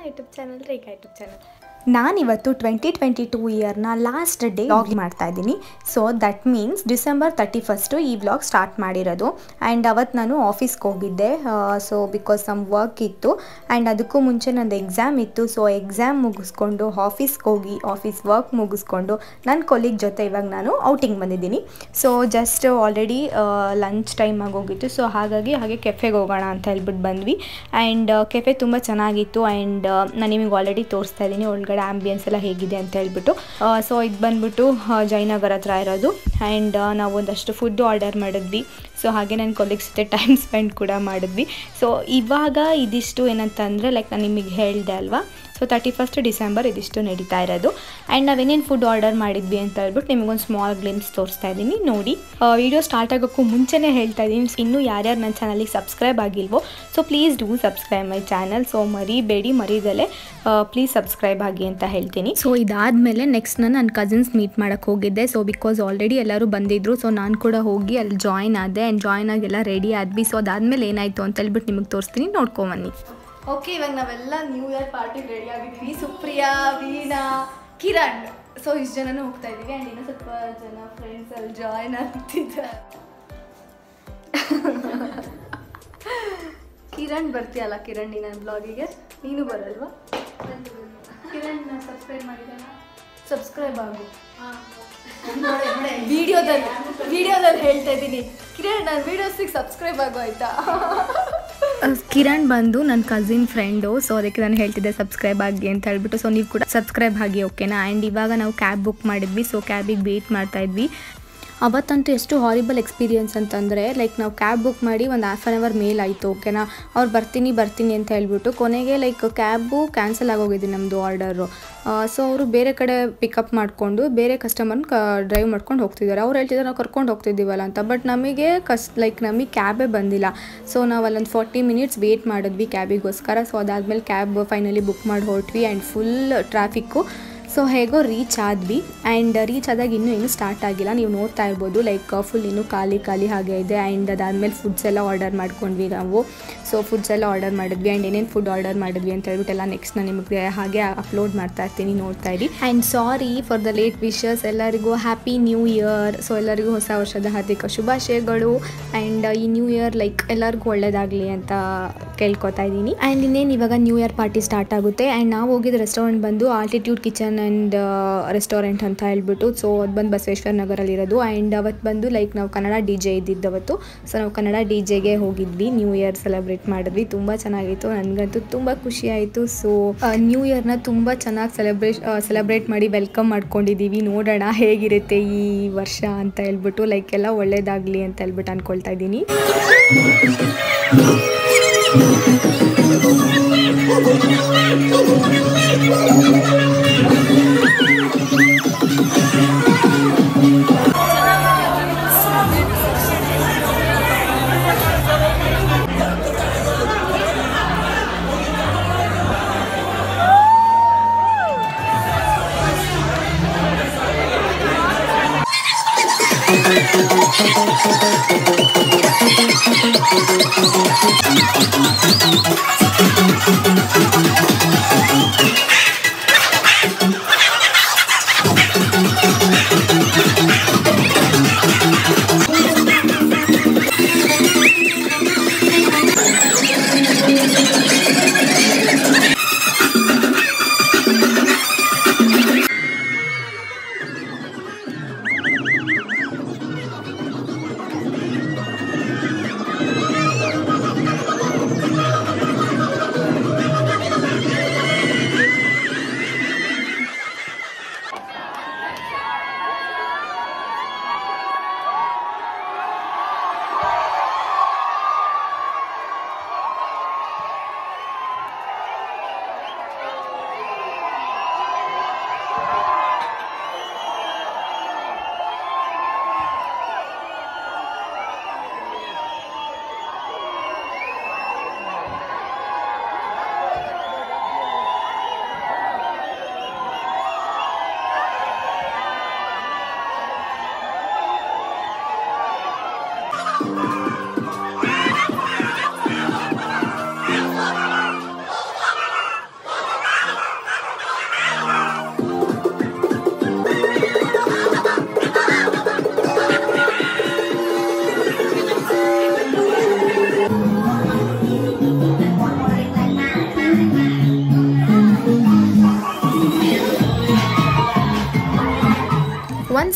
YouTube channel Rekha YouTube channel ನಾನಿವತ್ತು twenty twenty two ಇಯರ್ನ last day vlog ಮಾಡ್ತಾ ಇದ್ದೀನಿ so that means December thirty first ಈ vlog start ಮಾಡಿರೋದು ಆ್ಯಂಡ್ ಅವತ್ತು ನಾನು ಆಫೀಸ್ಗೆ ಹೋಗಿದ್ದೆ ಸೊ ಬಿಕಾಸ್ ನಮ್ಮ ವರ್ಕ್ ಇತ್ತು ಆ್ಯಂಡ್ ಅದಕ್ಕೂ ಮುಂಚೆ ನಂದು ಎಕ್ಸಾಮ್ ಇತ್ತು ಸೊ ಎಕ್ಸಾಮ್ ಮುಗಿಸ್ಕೊಂಡು ಆಫೀಸ್ಗೆ ಹೋಗಿ ಆಫೀಸ್ ವರ್ಕ್ ಮುಗಿಸ್ಕೊಂಡು ನನ್ನ ಕೊಲೀಗ್ ಜೊತೆ ಇವಾಗ ನಾನು ಔಟಿಂಗ್ ಬಂದಿದ್ದೀನಿ so just already lunch time ಆಗೋಗಿತ್ತು ಸೊ ಹಾಗಾಗಿ ಹಾಗೆ ಕೆಫೆಗೆ ಹೋಗೋಣ ಅಂತ ಹೇಳ್ಬಿಟ್ಟು ಬಂದ್ವಿ ಆ್ಯಂಡ್ ಕೆಫೆ ತುಂಬ ಚೆನ್ನಾಗಿತ್ತು ಆ್ಯಂಡ್ ನಾನು ನಿಮಗೆ ಆಲ್ರೆಡಿ ತೋರಿಸ್ತಾ ಇದ್ದೀನಿ ಒಳಗಡೆ ಆಂಬಿಯನ್ಸ್ ಎಲ್ಲ ಹೇಗಿದೆ ಅಂತ ಹೇಳ್ಬಿಟ್ಟು ಸೊ ಇದು ಬಂದ್ಬಿಟ್ಟು ಆ, ಜಯನಗರ್ ಹತ್ರ ಇರೋದು ಆ್ಯಂಡ್ ನಾವು ಒಂದಷ್ಟು ಫುಡ್ ಆರ್ಡರ್ ಮಾಡಿದ್ವಿ ಸೊ ಹಾಗೆ ನನ್ನ ಕೊಲೀಗ್ಸ್ ಜೊತೆ ಟೈಮ್ ಸ್ಪೆಂಡ್ ಕೂಡ ಮಾಡಿದ್ವಿ ಸೊ ಇವಾಗ ಇದಿಷ್ಟು ಏನಂತ ಅಂದರೆ ಲೈಕ್ ನಾನು ನಿಮಗೆ ಹೇಳಿದೆ ಅಲ್ವಾ ಸೊ ತರ್ಟಿ ಫಸ್ಟ್ ಡಿಸೆಂಬರ್ ಇದಿಷ್ಟು ನಡೀತಾ ಇರೋದು ಆ್ಯಂಡ್ ನಾವೇನೇನು ಫುಡ್ ಆರ್ಡರ್ ಮಾಡಿದ್ವಿ ಅಂತ ಹೇಳ್ಬಿಟ್ಟು ನಿಮಗೊಂದು ಸ್ಮಾಲ್ ಗ್ಲಿಮ್ಸ್ ತೋರಿಸ್ತಾ ಇದ್ದೀನಿ ನೋಡಿ ವಿಡಿಯೋ ಸ್ಟಾರ್ಟ್ ಆಗೋಕ್ಕೂ ಮುಂಚೆನೇ ಹೇಳ್ತಾ ಇದ್ದೀನಿ ಇನ್ನೂ ಯಾರ್ಯಾರು ನನ್ನ ಚಾನಲಿಗೆ ಸಬ್ಸ್ಕ್ರೈಬ್ ಆಗಿಲ್ವೋ so please do subscribe my channel so ಮರಿಬೇಡಿ ಮರಿದಲೆ ಪ್ಲೀಸ್ ಸಬ್ಸ್ಕ್ರೈಬ್ ಆಗಿ ಅಂತ ಹೇಳ್ತೀನಿ ಸೊ ಇದಾದಮೇಲೆ ನೆಕ್ಸ್ಟ್ ನಾನು ನನ್ನ ಕಸಿನ್ಸ್ ಮೀಟ್ ಮಾಡೋಕ್ಕೆ ಹೋಗಿದ್ದೆ ಸೊ ಬಿಕಾಸ್ ಆಲ್ರೆಡಿ ಎಲ್ಲರೂ ಬಂದಿದ್ರು ಸೊ ನಾನು ಕೂಡ ಹೋಗಿ ಅಲ್ಲಿ ಜಾಯ್ನ್ ಆದೆ ಆ್ಯಂಡ್ ಜಾಯ್ನ್ ಆಗಿ ಎಲ್ಲ ರೆಡಿ ಆದ್ವಿ ಸೊ ಅದಾದಮೇಲೆ ಏನಾಯಿತು ಅಂತ ಹೇಳ್ಬಿಟ್ಟು ನಿಮಗೆ ತೋರಿಸ್ತೀನಿ ನೋಡ್ಕೊಂಬನ್ನಿ ಓಕೆ ಇವಾಗ ನಾವೆಲ್ಲ ನ್ಯೂ ಇಯರ್ ಪಾರ್ಟಿಗೆ ರೆಡಿ ಆಗಿದ್ದೀವಿ ಸುಪ್ರಿಯಾ ವೀಣಾ ಕಿರಣ್ ಸೊ ಇಷ್ಟು ಜನನೂ ಹೋಗ್ತಾ ಇದ್ದೀವಿ ಆ್ಯಂಡ್ ಇನ್ನೂ ಸ್ವಲ್ಪ ಜನ ಫ್ರೆಂಡ್ಸ್ ಅಲ್ಲಿ ಜಾಯ್ನ್ ಆಗ್ತಿದ್ದಾರೆ ಕಿರಣ್ ಬರ್ತೀಯಲ್ಲ ಕಿರಣ್ ನೀನು ನನ್ನ ಬ್ಲಾಗಿಗೆ ನೀನು ಬರಲ್ವಾ ಕಿರಣ್ ಸಬ್ಸ್ಕ್ರೈಬ್ ಮಾಡಿದಲ್ಲ ಸಬ್ಸ್ಕ್ರೈಬ್ ಆಗು ವಿಡಿಯೋದಲ್ಲಿ ವಿಡಿಯೋದಲ್ಲಿ ಹೇಳ್ತಾ ಇದ್ದೀನಿ ಕಿರಣ್ ನನ್ನ ವಿಡಿಯೋಸಿಗೆ ಸಬ್ಸ್ಕ್ರೈಬ್ ಆಗು ಆಯ್ತಾ ಕಿರಣ್ ಬಂದು ನನ್ನ ಕಸಿನ್ ಫ್ರೆಂಡು ಸೊ ಅದಕ್ಕೆ ನಾನು ಹೇಳ್ತಿದ್ದೆ ಸಬ್ಸ್ಕ್ರೈಬ್ ಆಗಿ ಅಂತ ಹೇಳ್ಬಿಟ್ಟು ಸೊ ನೀವು ಕೂಡ ಸಬ್ಸ್ಕ್ರೈಬ್ ಆಗಿ ಓಕೆನಾ ಆ್ಯಂಡ್ ಇವಾಗ ನಾವು ಕ್ಯಾಬ್ ಬುಕ್ ಮಾಡಿದ್ವಿ ಸೊ ಕ್ಯಾಬಿಗೆ ವೇಟ್ ಮಾಡ್ತಾ ಇದ್ವಿ ಅವತ್ತಂತೂ ಎಷ್ಟು ಹಾರಿಬಲ್ ಎಕ್ಸ್ಪೀರಿಯನ್ಸ್ ಅಂತಂದರೆ ಲೈಕ್ ನಾವು ಕ್ಯಾಬ್ ಬುಕ್ ಮಾಡಿ ಒಂದು ಹಾಫ್ ಆನ್ ಅವರ್ ಮೇಲ್ ಆಯಿತು ಓಕೆನಾ ಅವ್ರು ಬರ್ತೀನಿ ಬರ್ತೀನಿ ಅಂತ ಹೇಳ್ಬಿಟ್ಟು ಕೊನೆಗೆ ಲೈಕ್ ಕ್ಯಾಬು ಕ್ಯಾನ್ಸಲ್ ಆಗೋಗಿದೆ ನಮ್ಮದು ಆರ್ಡರು ಸೊ ಅವರು ಬೇರೆ ಕಡೆ ಪಿಕಪ್ ಮಾಡಿಕೊಂಡು ಬೇರೆ ಕಸ್ಟಮರ್ನ ಕ ಡ್ರೈವ್ ಮಾಡ್ಕೊಂಡು ಹೋಗ್ತಿದ್ದಾರೆ ಅವ್ರು ಹೇಳ್ತಿದ್ದಾರೆ ನಾವು ಕರ್ಕೊಂಡು ಹೋಗ್ತಿದ್ದೀವಲ್ಲ ಅಂತ ಬಟ್ ನಮಗೆ ಕಸ್ ಲೈಕ್ ನಮಗೆ ಕ್ಯಾಬೇ ಬಂದಿಲ್ಲ ಸೊ ನಾವು ಅಲ್ಲೊಂದು ಫಾರ್ಟಿ ಮಿನಿಟ್ಸ್ ವೇಟ್ ಮಾಡಿದ್ವಿ ಕ್ಯಾಬಿಗೋಸ್ಕರ ಸೊ ಅದಾದಮೇಲೆ ಕ್ಯಾಬ್ ಫೈನಲಿ ಬುಕ್ ಮಾಡಿ ಹೊರಟ್ವಿ ಆ್ಯಂಡ್ ಫುಲ್ ಟ್ರಾಫಿಕ್ಕು ಸೊ ಹೇಗೋ ರೀಚ್ ಆದ್ವಿ ಆ್ಯಂಡ್ ರೀಚ್ ಆದಾಗ ಇನ್ನೂ ಏನು ಸ್ಟಾರ್ಟ್ ಆಗಿಲ್ಲ ನೀವು ನೋಡ್ತಾ ಇರ್ಬೋದು ಲೈಕ್ ಫುಲ್ ಇನ್ನೂ ಖಾಲಿ ಖಾಲಿ ಹಾಗೆ ಇದೆ ಆ್ಯಂಡ್ ಅದಾದಮೇಲೆ ಫುಡ್ಸ್ ಎಲ್ಲ ಆರ್ಡರ್ ಮಾಡ್ಕೊಂಡ್ವಿ ನಾವು ಸೊ ಫುಡ್ಸ್ ಎಲ್ಲ ಆರ್ಡರ್ ಮಾಡಿದ್ವಿ ಆ್ಯಂಡ್ ಏನೇನು ಫುಡ್ ಆರ್ಡರ್ ಮಾಡಿದ್ವಿ ಅಂತ ಹೇಳ್ಬಿಟ್ಟು ಎಲ್ಲ ನೆಕ್ಸ್ಟ್ ನಾನು ನಿಮಗೆ ಹಾಗೆ ಅಪ್ಲೋಡ್ ಮಾಡ್ತಾ ಇರ್ತೀನಿ ನೋಡ್ತಾ ಇರಿ and sorry for the late wishes ಎಲ್ಲರಿಗೂ ಹ್ಯಾಪಿ ನ್ಯೂ ಇಯರ್ ಸೊ ಎಲ್ಲರಿಗೂ ಹೊಸ ವರ್ಷದ ಹಾರ್ದಿಕ ಶುಭಾಶಯಗಳು ಆ್ಯಂಡ್ ಈ ನ್ಯೂ ಇಯರ್ ಲೈಕ್ ಎಲ್ಲರಿಗೂ ಒಳ್ಳೇದಾಗಲಿ ಅಂತ ಕೇಳ್ಕೊತಾ ಇದ್ದೀನಿ ಆ್ಯಂಡ್ ಇನ್ನೇನು ಇವಾಗ ನ್ಯೂ ಇಯರ್ ಪಾರ್ಟಿ ಸ್ಟಾರ್ಟ್ ಆಗುತ್ತೆ ಆ್ಯಂಡ್ ನಾವು ಹೋಗಿದ್ದ ರೆಸ್ಟೋರೆಂಟ್ ಬಂದು ಆಲ್ಟಿಟ್ಯೂಡ್ ಕಿಚನ್ ಆ್ಯಂಡ್ ರೆಸ್ಟೋರೆಂಟ್ ಅಂತ ಹೇಳ್ಬಿಟ್ಟು ಸೊ ಅದು ಬಂದು ಬಸವೇಶ್ವರ ನಗರಲ್ಲಿರೋದು ಆ್ಯಂಡ್ ಅವತ್ತು ಬಂದು ಲೈಕ್ ನಾವು ಕನ್ನಡ ಡಿ ಜೆ ಇದ್ದಿದ್ದು ಅವತ್ತು ಸೊ ನಾವು ಕನ್ನಡ ಡಿ ಜೆಗೆ ಹೋಗಿದ್ವಿ ನ್ಯೂ ಇಯರ್ ಸೆಲೆಬ್ರೇಟ್ ಮಾಡಿದ್ವಿ ತುಂಬ ಚೆನ್ನಾಗಿತ್ತು ನನಗಂತೂ ತುಂಬ ಖುಷಿ ಆಯಿತು ಸೊ ನ್ಯೂ ಇಯರ್ನ ತುಂಬ ಚೆನ್ನಾಗಿ ಸೆಲೆಬ್ರೇಟ್ ಸೆಲೆಬ್ರೇಟ್ ಮಾಡಿ ವೆಲ್ಕಮ್ ಮಾಡ್ಕೊಂಡಿದ್ದೀವಿ ನೋಡೋಣ ಹೇಗಿರುತ್ತೆ ಈ ವರ್ಷ ಅಂತ ಹೇಳ್ಬಿಟ್ಟು ಲೈಕ್ ಎಲ್ಲ ಒಳ್ಳೇದಾಗಲಿ ಅಂತ ಹೇಳ್ಬಿಟ್ಟು ಅಂದ್ಕೊಳ್ತಾ ಇದ್ದೀನಿ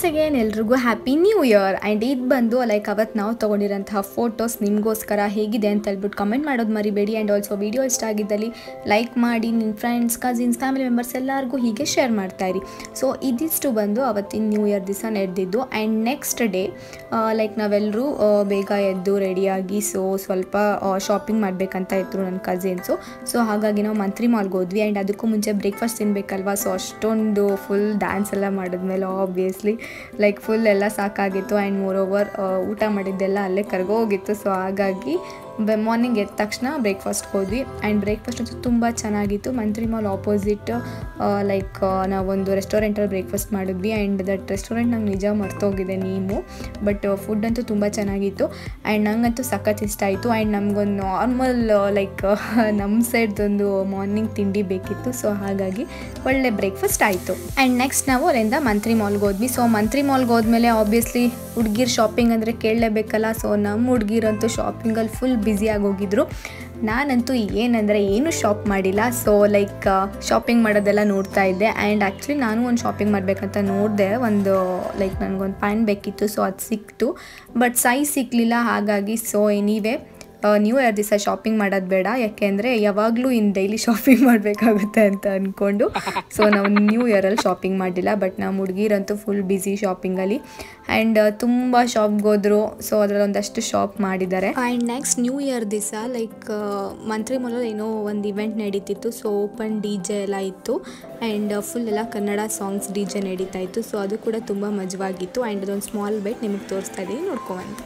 ಅಗೇನ್ ಎಲ್ರಿಗೂ ಹ್ಯಾಪಿ ನ್ಯೂ ಇಯರ್ ಆ್ಯಂಡ್ ಇದು ಬಂದು ಲೈಕ್ ಅವತ್ತು ನಾವು ತೊಗೊಂಡಿರೋಂತಹ ಫೋಟೋಸ್ ನಿಮಗೋಸ್ಕರ ಹೇಗಿದೆ ಅಂತ ಹೇಳ್ಬಿಟ್ಟು ಕಮೆಂಟ್ ಮಾಡೋದು ಮರಿಬೇಡಿ ಆ್ಯಂಡ್ ಆಲ್ಸೋ ವಿಡಿಯೋ ಇಷ್ಟ ಆಗಿದ್ದಲ್ಲಿ ಲೈಕ್ ಮಾಡಿ ನಿಮ್ಮ ಫ್ರೆಂಡ್ಸ್ ಕಸಿನ್ಸ್ ಫ್ಯಾಮಿಲಿ ಮೆಂಬರ್ಸ್ ಎಲ್ಲರಿಗೂ ಹೀಗೆ ಶೇರ್ ಮಾಡ್ತಾಯಿರಿ ಸೊ ಇದಿಷ್ಟು ಬಂದು ಅವತ್ತಿನ ನ್ಯೂ ಇಯರ್ ದಿವಸ ನಡೆದಿದ್ದು ಆ್ಯಂಡ್ ನೆಕ್ಸ್ಟ್ ಡೇ ಲೈಕ್ ನಾವೆಲ್ಲರೂ ಬೇಗ ಎದ್ದು ರೆಡಿಯಾಗಿ ಸೊ ಸ್ವಲ್ಪ ಶಾಪಿಂಗ್ ಮಾಡಬೇಕಂತ ಇದ್ರು ನನ್ನ ಕಸಿನ್ಸು ಸೊ ಹಾಗಾಗಿ ನಾವು ಮಂತ್ರಿ ಮಾಲ್ಗೆ ಹೋದ್ವಿ ಆ್ಯಂಡ್ ಅದಕ್ಕೂ ಮುಂಚೆ ಬ್ರೇಕ್ಫಾಸ್ಟ್ ತಿನ್ನಬೇಕಲ್ವಾ ಸೊ ಅಷ್ಟೊಂದು ಫುಲ್ ಡ್ಯಾನ್ಸ್ ಎಲ್ಲ ಮಾಡಿದ್ಮೇಲೆ ಆಬ್ವಿಯಸ್ಲಿ ಲೈಕ್ ಫುಲ್ ಎಲ್ಲ ಸಾಕಾಗಿತ್ತು ಆ್ಯಂಡ್ ಮೋರ್ ಓವರ್ ಊಟ ಮಾಡಿದ್ದೆಲ್ಲ ಅಲ್ಲೇ ಕರ್ಗೋಗಿತ್ತು ಸೊ ಹಾಗಾಗಿ ಮಾರ್ನಿಂಗ್ ಎದ್ದ ತಕ್ಷಣ ಬ್ರೇಕ್ಫಾಸ್ಟ್ಗೆ ಹೋದ್ವಿ ಆ್ಯಂಡ್ ಬ್ರೇಕ್ಫಾಸ್ಟ್ ಅಂತೂ ತುಂಬ ಚೆನ್ನಾಗಿತ್ತು ಮಂತ್ರಿ ಮಾಲ್ ಆಪೋಸಿಟ್ ಲೈಕ್ ನಾವೊಂದು ರೆಸ್ಟೋರೆಂಟಲ್ಲಿ ಬ್ರೇಕ್ಫಾಸ್ಟ್ ಮಾಡಿದ್ವಿ ಆ್ಯಂಡ್ ದಟ್ ರೆಸ್ಟೋರೆಂಟ್ ನಂಗೆ ನಿಜ ಮರ್ತೋಗಿದೆ ನೀವು ಬಟ್ ಫುಡ್ ಅಂತೂ ತುಂಬ ಚೆನ್ನಾಗಿತ್ತು ಆ್ಯಂಡ್ ನಂಗಂತೂ ಸಖತ್ ಇಷ್ಟ ಆಯಿತು ಆ್ಯಂಡ್ ನಮಗೊಂದು ನಾರ್ಮಲ್ ಲೈಕ್ ನಮ್ಮ ಸೈಡ್ದೊಂದು ಮಾರ್ನಿಂಗ್ ತಿಂಡಿ ಬೇಕಿತ್ತು ಸೊ ಹಾಗಾಗಿ ಒಳ್ಳೆ ಬ್ರೇಕ್ಫಾಸ್ಟ್ ಆಯಿತು ಆ್ಯಂಡ್ ನೆಕ್ಸ್ಟ್ ನಾವು ಅಲ್ಲಿಂದ ಮಂತ್ರಿ ಮಾಲ್ಗೆ ಹೋದ್ವಿ ಸೊ ಮಂತ್ರಿ ಮಾಲ್ಗೆ ಹೋದ್ಮೇಲೆ ಆಬ್ವಿಯಸ್ಲಿ ಹುಡುಗಿರ್ ಶಾಪಿಂಗ್ ಅಂದರೆ ಕೇಳಲೇಬೇಕಲ್ಲ ಸೊ ನಮ್ಮ ಹುಡುಗಿರಂತೂ ಶಾಪಿಂಗಲ್ಲಿ ಫುಲ್ ಬ್ಯುಸಿ ಆಗೋಗಿದ್ರು ನಾನಂತೂ ಏನಂದರೆ ಏನು ಶಾಪ್ ಮಾಡಿಲ್ಲ ಸೊ ಲೈಕ್ ಶಾಪಿಂಗ್ ಮಾಡೋದೆಲ್ಲ ನೋಡ್ತಾ ಇದ್ದೆ ಆ್ಯಂಡ್ ಆ್ಯಕ್ಚುಲಿ ನಾನು ಒಂದು ಶಾಪಿಂಗ್ ಮಾಡಬೇಕಂತ ನೋಡಿದೆ ಒಂದು ಲೈಕ್ ನನಗೊಂದು ಪ್ಯಾಂಟ್ ಬೇಕಿತ್ತು ಸೊ ಅದು ಸಿಕ್ತು ಬಟ್ ಸೈಜ್ ಸಿಕ್ಕಲಿಲ್ಲ ಹಾಗಾಗಿ ಸೊ ಎನಿವೇ ನ್ಯೂ ಇಯರ್ ದಿವಸ ಶಾಪಿಂಗ್ ಮಾಡೋದು ಬೇಡ ಯಾಕೆಂದರೆ ಯಾವಾಗಲೂ ಇನ್ನು ಡೈಲಿ ಶಾಪಿಂಗ್ ಮಾಡಬೇಕಾಗುತ್ತೆ ಅಂತ ಅಂದ್ಕೊಂಡು ಸೊ ನಾವು ನ್ಯೂ ಇಯರಲ್ಲಿ ಶಾಪಿಂಗ್ ಮಾಡಿಲ್ಲ ಬಟ್ ನಮ್ಮ ಹುಡುಗಿರಂತೂ ಫುಲ್ ಬ್ಯುಸಿ ಶಾಪಿಂಗಲ್ಲಿ ಆ್ಯಂಡ್ ತುಂಬ ಶಾಪ್ಗೆ ಹೋದ್ರು ಸೊ ಅದರಲ್ಲಿ ಒಂದಷ್ಟು ಶಾಪ್ ಮಾಡಿದ್ದಾರೆ ಆ್ಯಂಡ್ ನೆಕ್ಸ್ಟ್ ನ್ಯೂ ಇಯರ್ ದಿವಸ ಲೈಕ್ ಮಂತ್ರಿ ಮಾಲಲ್ಲಿ ಏನೋ ಒಂದು ಇವೆಂಟ್ ನಡೀತಿತ್ತು ಸೊ ಓಪನ್ ಡಿ ಜೆ ಎಲ್ಲ ಇತ್ತು ಆ್ಯಂಡ್ ಫುಲ್ ಎಲ್ಲ ಕನ್ನಡ ಸಾಂಗ್ಸ್ ಡಿ ಜೆ ನಡೀತಾ ಇತ್ತು ಸೊ ಅದು ಕೂಡ ತುಂಬ ಮಜವಾಗಿತ್ತು ಆ್ಯಂಡ್ ಅದೊಂದು ಸ್ಮಾಲ್ ಬೈಟ್ ನಿಮಗೆ ತೋರಿಸ್ತಾ ಇದ್ದೀನಿ ನೋಡ್ಕೊಂಬಂತ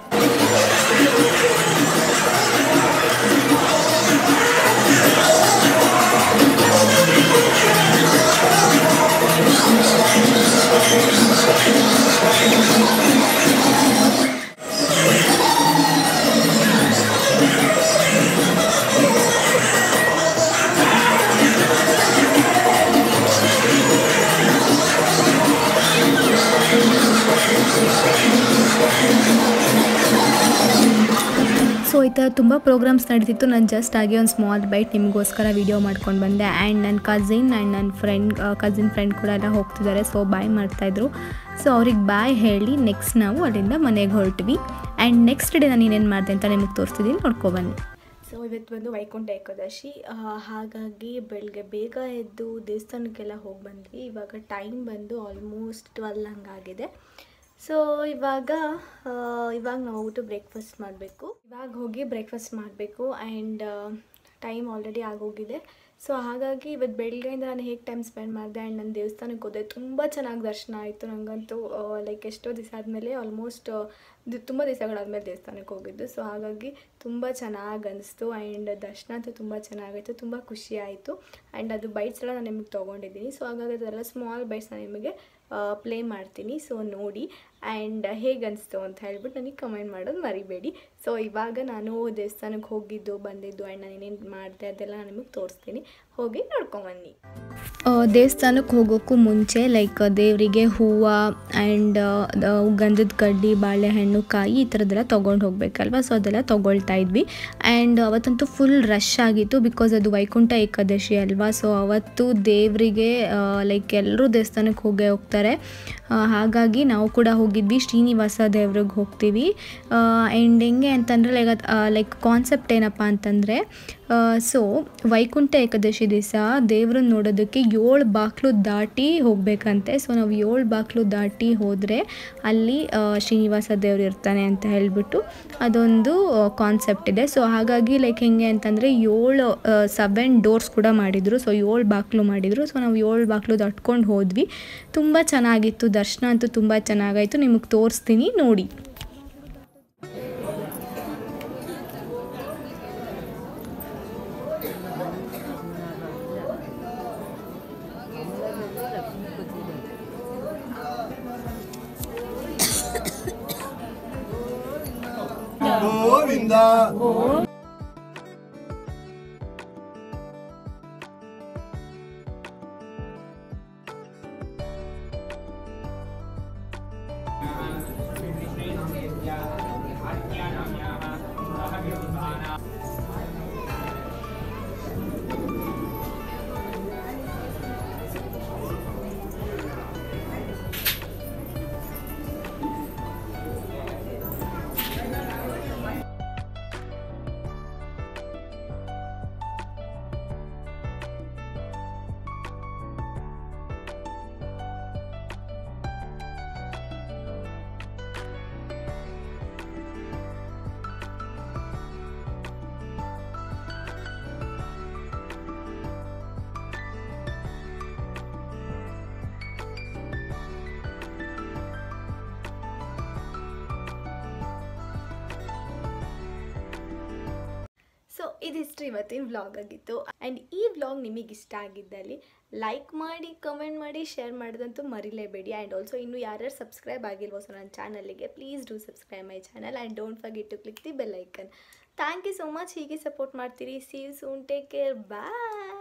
ಸೊ ಈ ಥರ ತುಂಬ ಪ್ರೋಗ್ರಾಮ್ಸ್ ನಡೀತಿತ್ತು ನಾನು ಜಸ್ಟ್ ಆಗಿ ಒಂದು ಸ್ಮಾಲ್ ಬೈಟ್ ನಿಮಗೋಸ್ಕರ ವಿಡಿಯೋ ಮಾಡ್ಕೊಂಡು ಬಂದೆ ಆ್ಯಂಡ್ ನನ್ನ ಕಸಿನ್ ಆ್ಯಂಡ್ ನನ್ನ ಫ್ರೆಂಡ್ ಕಸಿನ್ ಫ್ರೆಂಡ್ ಕೂಡ ಎಲ್ಲ ಹೋಗ್ತಿದ್ದಾರೆ ಸೊ ಬಾಯ್ ಮಾಡ್ತಾಯಿದ್ರು ಸೊ ಅವ್ರಿಗೆ ಬಾಯ್ ಹೇಳಿ ನೆಕ್ಸ್ಟ್ ನಾವು ಅಲ್ಲಿಂದ ಮನೆಗೆ ಹೊರಟ್ವಿ ಆ್ಯಂಡ್ ನೆಕ್ಸ್ಟ್ ಡೇ ನಾನು ಏನೇನು ಮಾಡಿದೆ ಅಂತ ನಿಮಗೆ ತೋರಿಸ್ತಿದ್ದೀನಿ ನೋಡ್ಕೊಬನ್ನಿ ಸೊ ಇವತ್ತು ಬಂದು ವೈಕುಂಠ ಏಕಾದಶಿ ಹಾಗಾಗಿ ಬೆಳಗ್ಗೆ ಬೇಗ ಎದ್ದು ದೇವಸ್ಥಾನಕ್ಕೆಲ್ಲ ಹೋಗಿ ಬಂದ್ವಿ ಇವಾಗ ಟೈಮ್ ಬಂದು ಆಲ್ಮೋಸ್ಟ್ ಟ್ವೆಲ್ ಹಂಗಾಗಿದೆ ಸೊ ಇವಾಗ ಇವಾಗ ನಾವು ಹೋಗ್ಬಿಟ್ಟು ಬ್ರೇಕ್ಫಾಸ್ಟ್ ಮಾಡಬೇಕು ಇವಾಗ ಹೋಗಿ ಬ್ರೇಕ್ಫಾಸ್ಟ್ ಮಾಡಬೇಕು ಆ್ಯಂಡ್ ಟೈಮ್ ಆಲ್ರೆಡಿ ಆಗೋಗಿದೆ ಸೊ ಹಾಗಾಗಿ ಇವತ್ತು ಬೆಳಗ್ಗೆಯಿಂದ ನಾನು ಹೇಗೆ ಟೈಮ್ ಸ್ಪೆಂಡ್ ಮಾಡಿದೆ ಆ್ಯಂಡ್ ನಾನು ದೇವಸ್ಥಾನಕ್ಕೆ ಹೋದೆ ತುಂಬ ಚೆನ್ನಾಗಿ ದರ್ಶನ ಆಯಿತು ನನಗಂತೂ ಲೈಕ್ ಎಷ್ಟೋ ದಿವಸ ಆದಮೇಲೆ ಆಲ್ಮೋಸ್ಟ್ ತುಂಬ ದಿವಸಗಳಾದ್ಮೇಲೆ ದೇವಸ್ಥಾನಕ್ಕೆ ಹೋಗಿದ್ದು ಸೊ ಹಾಗಾಗಿ ತುಂಬ ಚೆನ್ನಾಗಿ ಅನಿಸ್ತು ಆ್ಯಂಡ್ ದರ್ಶನ ಅಂತೂ ತುಂಬ ಚೆನ್ನಾಗಾಯಿತು ತುಂಬ ಖುಷಿ ಆಯಿತು ಆ್ಯಂಡ್ ಅದು ಬೈಟ್ಸ್ ಎಲ್ಲ ನಾನು ನಿಮಗೆ ತೊಗೊಂಡಿದ್ದೀನಿ ಸೊ ಹಾಗಾಗಿ ಅದೆಲ್ಲ ಸ್ಮಾಲ್ ಬೈಟ್ಸ್ ನಾನು ನಿಮಗೆ ಪ್ಲೇ ಮಾಡ್ತೀನಿ ಸೊ ನೋಡಿ ಆ್ಯಂಡ್ ಹೇಗೆ ಅನಿಸ್ತು ಅಂತ ಹೇಳ್ಬಿಟ್ಟು ನನಗೆ ಕಮೆಂಟ್ ಮಾಡೋದು ಮರಿಬೇಡಿ ಸೊ ಇವಾಗ ನಾನು ದೇವಸ್ಥಾನಕ್ಕೆ ಹೋಗಿದ್ದು ಬಂದಿದ್ದು ಆ್ಯಂಡ್ ನಾನು ಏನೇನು ಮಾಡಿದೆ ಅದೆಲ್ಲ ನಾನು ನಿಮಗೆ ತೋರಿಸ್ತೀನಿ ಹೋಗಿ ನೋಡ್ಕೊಂಬನ್ನಿ ದೇವಸ್ಥಾನಕ್ಕೆ ಹೋಗೋಕ್ಕೂ ಮುಂಚೆ ಲೈಕ್ ದೇವರಿಗೆ ಹೂವು ಆ್ಯಂಡ್ ಗಂಧದ ಕಡ್ಡಿ ಬಾಳೆಹಣ್ಣು ಕಾಯಿ ಈ ಥರದ್ದೆಲ್ಲ ತೊಗೊಂಡು ಹೋಗ್ಬೇಕಲ್ವ ಸೊ ಅದೆಲ್ಲ ತೊಗೊಳ್ತಾ ಇದ್ವಿ ಆ್ಯಂಡ್ ಅವತ್ತಂತೂ ಫುಲ್ ರಶ್ ಆಗಿತ್ತು ಬಿಕಾಸ್ ಅದು ವೈಕುಂಠ ಏಕಾದಶಿ ಅಲ್ವಾ ಸೊ ಅವತ್ತು ದೇವರಿಗೆ ಲೈಕ್ ಎಲ್ಲರೂ ದೇವಸ್ಥಾನಕ್ಕೆ ಹೋಗೇ ಹೋಗ್ತಾರೆ ಹಾಗಾಗಿ ನಾವು ಕೂಡ ಹೋಗಿದ್ವಿ ಶ್ರೀನಿವಾಸ ದೇವ್ರಿಗೆ ಹೋಗ್ತೀವಿ ಆ್ಯಂಡ್ ಹೆಂಗೆ ಅಂತಂದರೆ ಲೈಕ್ ಲೈಕ್ ಕಾನ್ಸೆಪ್ಟ್ ಏನಪ್ಪ ಅಂತಂದರೆ ಸೊ ವೈಕುಂಠ ಏಕಾದಶಿ ದಿವಸ ದೇವ್ರನ್ನ ನೋಡೋದಕ್ಕೆ ಏಳು ಬಾಗಿಲು ದಾಟಿ ಹೋಗಬೇಕಂತೆ ಸೊ ನಾವು ಏಳು ಬಾಗಿಲು ದಾಟಿ ಹೋದರೆ ಅಲ್ಲಿ ಶ್ರೀನಿವಾಸ ದೇವ್ರು ಇರ್ತಾನೆ ಅಂತ ಹೇಳಿಬಿಟ್ಟು ಅದೊಂದು ಕಾನ್ಸೆಪ್ಟ್ ಇದೆ ಸೊ ಹಾಗಾಗಿ ಲೈಕ್ ಹೆಂಗೆ ಅಂತಂದರೆ ಏಳು ಸೆವೆನ್ ಡೋರ್ಸ್ ಕೂಡ ಮಾಡಿದರು ಸೊ ಏಳು ಬಾಗಿಲು ಮಾಡಿದರು ಸೊ ನಾವು ಏಳು ಬಾಗಿಲು ದಾಟ್ಕೊಂಡು ಹೋದ್ವಿ ತುಂಬ ಚೆನ್ನಾಗಿತ್ತು ದರ್ಶನ ಅಂತೂ ತುಂಬ ಚೆನ್ನಾಗಾಯಿತು ನಿಮಗೆ ತೋರಿಸ್ತೀನಿ ನೋಡಿ ಗೋವಿಂದ ಇದಿಷ್ಟು ಇವತ್ತಿನ ವ್ಲಾಗ್ ಆಗಿತ್ತು ಆ್ಯಂಡ್ ಈ ವ್ಲಾಗ್ ನಿಮಗೆ ಇಷ್ಟ ಆಗಿದ್ದಲ್ಲಿ ಲೈಕ್ ಮಾಡಿ ಕಮೆಂಟ್ ಮಾಡಿ ಶೇರ್ ಮಾಡೋದಂತೂ ಮರಿಲೇಬೇಡಿ ಆ್ಯಂಡ್ ಆಲ್ಸೋ ಇನ್ನು ಯಾರ್ಯಾರು ಸಬ್ಸ್ಕ್ರೈಬ್ ಆಗಿಲ್ವೋ ಸೊ ನನ್ನ ಚಾನಲ್ಗೆ please do subscribe my channel and don't forget to click the bell icon thank you so much ಹೀಗೆ ಸಪೋರ್ಟ್ ಮಾಡ್ತೀರಿ see you soon take care bye